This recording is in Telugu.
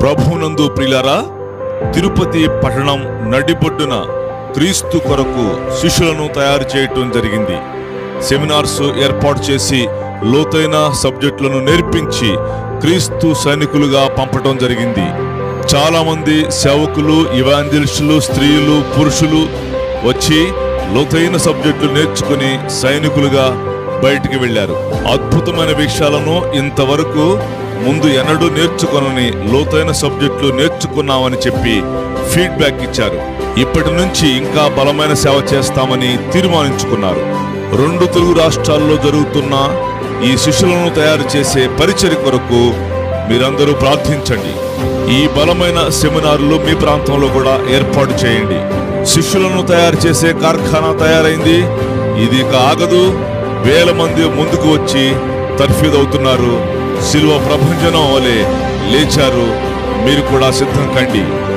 ప్రభునందు ప్రియులారా తిరుపతి పట్టణం నడిబొడ్డున క్రీస్తు కొరకు శిష్యులను తయారు చేయటం జరిగింది సెమినార్స్ ఏర్పాటు చేసి లోతైన సబ్జెక్టులను నేర్పించి క్రీస్తు సైనికులుగా పంపటం జరిగింది చాలా మంది సేవకులు ఇవాంజలిస్టులు స్త్రీలు పురుషులు వచ్చి లోతైన సబ్జెక్టులు నేర్చుకుని సైనికులుగా బయటికి వెళ్ళారు అద్భుతమైన విషయాలను ఇంతవరకు ముందు ఎన్నడూ నేర్చుకొనని లోతైన సబ్జెక్టులు నేర్చుకున్నామని చెప్పి ఫీడ్బ్యాక్ ఇచ్చారు ఇప్పటి నుంచి ఇంకా బలమైన సేవ చేస్తామని తీర్మానించుకున్నారు రెండు తెలుగు రాష్ట్రాల్లో జరుగుతున్న ఈ శిష్యులను తయారు చేసే పరిచయ కొరకు మీరందరూ ప్రార్థించండి ఈ బలమైన సెమినార్లు మీ ప్రాంతంలో కూడా ఏర్పాటు చేయండి శిష్యులను తయారు చేసే కార్ఖానా తయారైంది ఇది ఇక ఆగదు వేల మంది ముందుకు వచ్చి తర్ఫీదవుతున్నారు శిలువ ప్రభంజనం వలె లేచారు మీరు కూడా సిద్ధం కండి